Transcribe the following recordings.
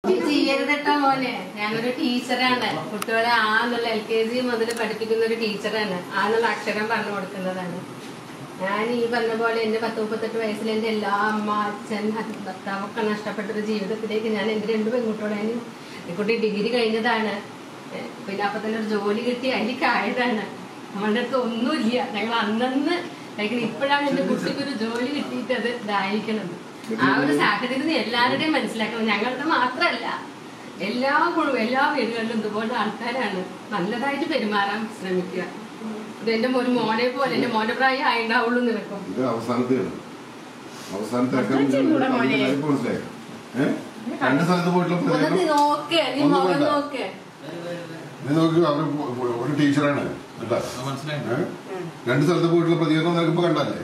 ചെയ്യരുതട്ടോ മോനെ ഞാനൊരു ടീച്ചറാണ് കുട്ടികളെ ആ എന്നുള്ള എൽ കെ ജി മുതൽ പഠിപ്പിക്കുന്ന ഒരു ടീച്ചറാണ് ആ എന്നുള്ള അക്ഷരം പറഞ്ഞു കൊടുക്കുന്നതാണ് ഞാൻ ഈ പറഞ്ഞ പോലെ എന്റെ പത്ത് മുപ്പത്തെട്ട് വയസ്സിൽ എന്റെ എല്ലാ അമ്മ അച്ഛൻ ഭർത്താവൊക്കെ നഷ്ടപ്പെട്ടൊരു ജീവിതത്തിലേക്ക് ഞാൻ എന്റെ രണ്ട് പെൺകുട്ടികളെയും ഈ കുട്ടി ഡിഗ്രി കഴിഞ്ഞതാണ് ഏ, പിന്നെ അപ്പൊ തന്നെ ഒരു ജോലി കിട്ടി അതിലേക്കായതാണ് നമ്മളുടെ അടുത്ത് ഒന്നുമില്ല ഞങ്ങൾ അന്നന്ന് കഴിക്കണം ഇപ്പോഴാണ് എന്റെ കുട്ടിക്ക് ഒരു ജോലി കിട്ടിയിട്ട് അത് ഇതായിരിക്കണത് ആ ഒരു സാഹചര്യം എല്ലാവരുടെയും മനസ്സിലാക്കണം ഞങ്ങളുടെ മാത്രമല്ല എല്ലാ കുഴു- എല്ലാ വീടുകളിലും ഇതുപോലെ ആൾക്കാരാണ് നല്ലതായിട്ട് പെരുമാറാൻ ശ്രമിക്കുക ഇത് എന്റെ ഒരു മോനെ പോലെ എന്റെ മോനെ പ്രായം ആയിണ്ടാവുള്ളൂ നിനക്കും ഇത് അവസാനത്തെയാണ് അവസാനത്തെ അത്രയും ചെയ്തുകൂടാ മോനെ? മനസ്സിലായി ഏഹ് രണ്ട് സ്ഥലത്ത് പോയിട്ടുള്ള ഒന്ന് നീ പ്രതികരണം നോക്ക് നീ ഒന്നും മുഖം വേണ്ട. നോക്ക് നീ നോക്കി അവർ ഒരു ടീച്ചറാണ് കേട്ടാ മനസ്സിലായി ഏഹ് രണ്ട് സ്ഥലത്ത് പോയിട്ടുള്ള പ്രതികരണം നിനക്ക് ഇപ്പൊ കണ്ടല്ലേ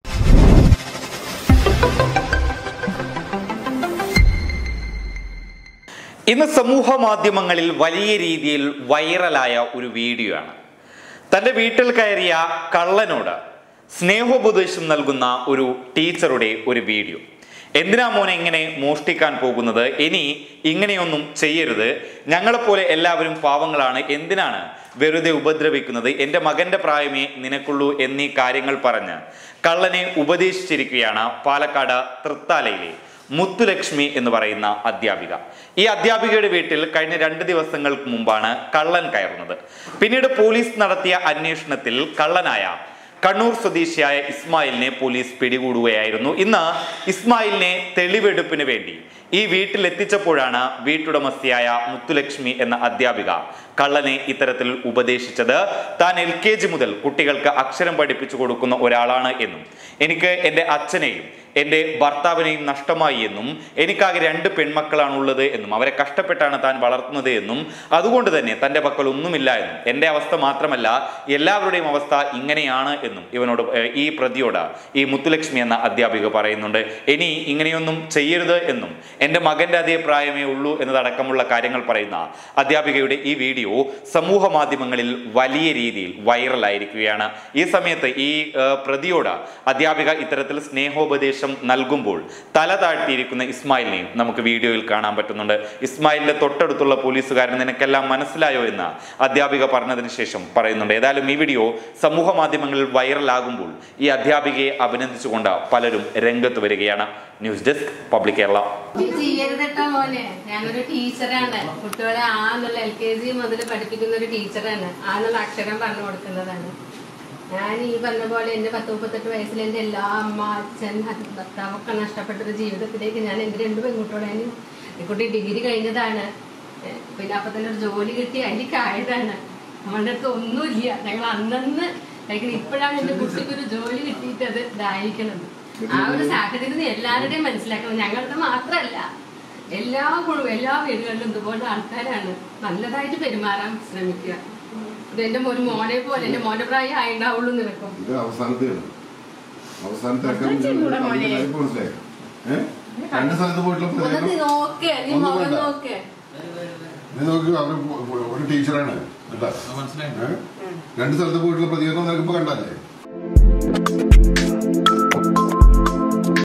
ഇന്ന് സമൂഹ മാധ്യമങ്ങളിൽ വലിയ രീതിയിൽ വൈറലായ ഒരു വീഡിയോ ആണ് തൻ്റെ വീട്ടിൽ കയറിയ കള്ളനോട് സ്നേഹോപദേശം നൽകുന്ന ഒരു ടീച്ചറുടെ ഒരു വീഡിയോ എന്തിനാ മോനെ ഇങ്ങനെ മോഷ്ടിക്കാൻ പോകുന്നത് ഇനി ഇങ്ങനെയൊന്നും ചെയ്യരുത് ഞങ്ങളെപ്പോലെ എല്ലാവരും പാവങ്ങളാണ് എന്തിനാണ് വെറുതെ ഉപദ്രവിക്കുന്നത് എൻ്റെ മകൻ്റെ പ്രായമേ നിനക്കുള്ളൂ എന്നീ കാര്യങ്ങൾ പറഞ്ഞ് കള്ളനെ ഉപദേശിച്ചിരിക്കുകയാണ് പാലക്കാട് തൃത്താലയിലെ മുത്തുലക്ഷ്മി എന്ന് പറയുന്ന അധ്യാപിക ഈ അധ്യാപികയുടെ വീട്ടിൽ കഴിഞ്ഞ രണ്ട് ദിവസങ്ങൾക്ക് മുമ്പാണ് കള്ളൻ കയറുന്നത് പിന്നീട് പോലീസ് നടത്തിയ അന്വേഷണത്തിൽ കള്ളനായ കണ്ണൂർ സ്വദേശിയായ ഇസ്മായിലിനെ പോലീസ് പിടികൂടുകയായിരുന്നു ഇന്ന് ഇസ്മായിലിനെ തെളിവെടുപ്പിന് വേണ്ടി ഈ വീട്ടിൽ എത്തിച്ചപ്പോഴാണ് വീട്ടുടമസ്ഥയായ മുത്തുലക്ഷ്മി എന്ന അധ്യാപിക കള്ളനെ ഇത്തരത്തിൽ ഉപദേശിച്ചത് താൻ എൽ കെ ജി മുതൽ കുട്ടികൾക്ക് അക്ഷരം പഠിപ്പിച്ചു കൊടുക്കുന്ന ഒരാളാണ് എന്നും എനിക്ക് എൻ്റെ അച്ഛനെയും എൻ്റെ ഭർത്താവിനെയും നഷ്ടമായി എന്നും എനിക്കാകെ രണ്ട് പെൺമക്കളാണ് ഉള്ളത് എന്നും അവരെ കഷ്ടപ്പെട്ടാണ് താൻ വളർത്തുന്നത് എന്നും അതുകൊണ്ട് തന്നെ തൻ്റെ പക്കൽ ഒന്നുമില്ല എന്നും എൻ്റെ അവസ്ഥ മാത്രമല്ല എല്ലാവരുടെയും അവസ്ഥ ഇങ്ങനെയാണ് എന്നും ഇവനോട് ഏർ, ഈ പ്രതിയോട് ഈ മുത്തുലക്ഷ്മി എന്ന അധ്യാപിക പറയുന്നുണ്ട് ഇനി ഇങ്ങനെയൊന്നും ചെയ്യരുത് എന്നും എൻ്റെ മകൻ്റെ അതേ പ്രായമേ ഉള്ളൂ എന്നതടക്കമുള്ള കാര്യങ്ങൾ പറയുന്ന അധ്യാപികയുടെ ഈ വീഡിയോ സമൂഹ മാധ്യമങ്ങളിൽ വലിയ രീതിയിൽ വൈറലായിരിക്കുകയാണ് ഈ സമയത്ത് ഈ ഏർ, പ്രതിയോട് അധ്യാപിക ഇത്തരത്തിൽ സ്നേഹോപദേശം നൽകുമ്പോൾ തല താഴ്ത്തിയിരിക്കുന്ന ഇസ്മായിലിനെയും നമുക്ക് വീഡിയോയിൽ കാണാൻ പറ്റുന്നുണ്ട് ഇസ്മായിലിന്റെ തൊട്ടടുത്തുള്ള പോലീസുകാരൻ നിനക്കെല്ലാം മനസ്സിലായോ എന്ന് അധ്യാപിക പറഞ്ഞതിന് ശേഷം പറയുന്നുണ്ട് ഏതായാലും ഈ വീഡിയോ സമൂഹ മാധ്യമങ്ങളിൽ വൈറലാകുമ്പോൾ ഈ അധ്യാപികയെ അഭിനന്ദിച്ചുകൊണ്ട് പലരും രംഗത്ത് വരികയാണ് ന്യൂസ് ഡെസ്ക് പബ്ലിക് കേരള നീ ചെയ്യരുതട്ടോ മോനെ ഞാനൊരു ടീച്ചറാണ് കുട്ടികളെ ആ എന്നുള്ള എൽ കെ ജി മുതൽ പഠിപ്പിക്കുന്ന ഒരു ടീച്ചറാണ് ആ എന്നുള്ള അക്ഷരം പറഞ്ഞു കൊടുക്കുന്നതാണ് ഞാൻ ഈ പറഞ്ഞ പോലെ എന്റെ പത്ത് മുപ്പത്തെട്ട് വയസ്സിൽ എന്റെ എല്ലാ അമ്മ അച്ഛൻ ഭർത്താവൊക്കെ നഷ്ടപ്പെട്ടൊരു ജീവിതത്തിലേക്ക് ഞാൻ എന്റെ രണ്ട് പെൺകുട്ടികളെയും ഈ കുട്ടി ഡിഗ്രി കഴിഞ്ഞതാണ് ഏ, പിന്നെ അപ്പൊ തന്നെ ഒരു ജോലി കിട്ടി അതിലേക്കായതാണ് നമ്മളുടെ അടുത്ത് ഒന്നുമില്ല ഞങ്ങൾ അന്നന്ന് കഴിക്കണം ഇപ്പോഴാണ് എന്റെ കുട്ടിക്ക് ഒരു ജോലി കിട്ടിയിട്ട് അത് ഇതായിരിക്കണത് ആ ഒരു സാഹചര്യം എല്ലാവരുടെയും മനസ്സിലാക്കണം ഞങ്ങളുടെ മാത്രമല്ല എല്ലാ കുഴു- എല്ലാ വീടുകളിലും ഇതുപോലെ ആൾക്കാരാണ് നല്ലതായിട്ട് പെരുമാറാൻ ശ്രമിക്കുക ഇത് എന്റെ ഒരു മോനെ പോലെ എന്റെ മോനെ പ്രായം ആയിണ്ടാവുള്ളൂ നിനക്കും ഇത് അവസാനത്തെയാണ് അവസാനത്തെ അത്രയും ചെയ്തുകൂടാ മോനെ? മനസ്സിലായി ഏഹ് രണ്ട് സ്ഥലത്ത് പോയിട്ടുള്ള ഒന്ന് നീ പ്രതികരണം നോക്ക് നീ ഒന്നും മുഖം വേണ്ട. നോക്ക് നീ നോക്കി അവർ ഒരു ടീച്ചറാണ് കേട്ടാ മനസ്സിലായി ഏഹ് രണ്ട് സ്ഥലത്ത് പോയിട്ടുള്ള പ്രതികരണം നിനക്ക് ഇപ്പൊ കണ്ടല്ലേ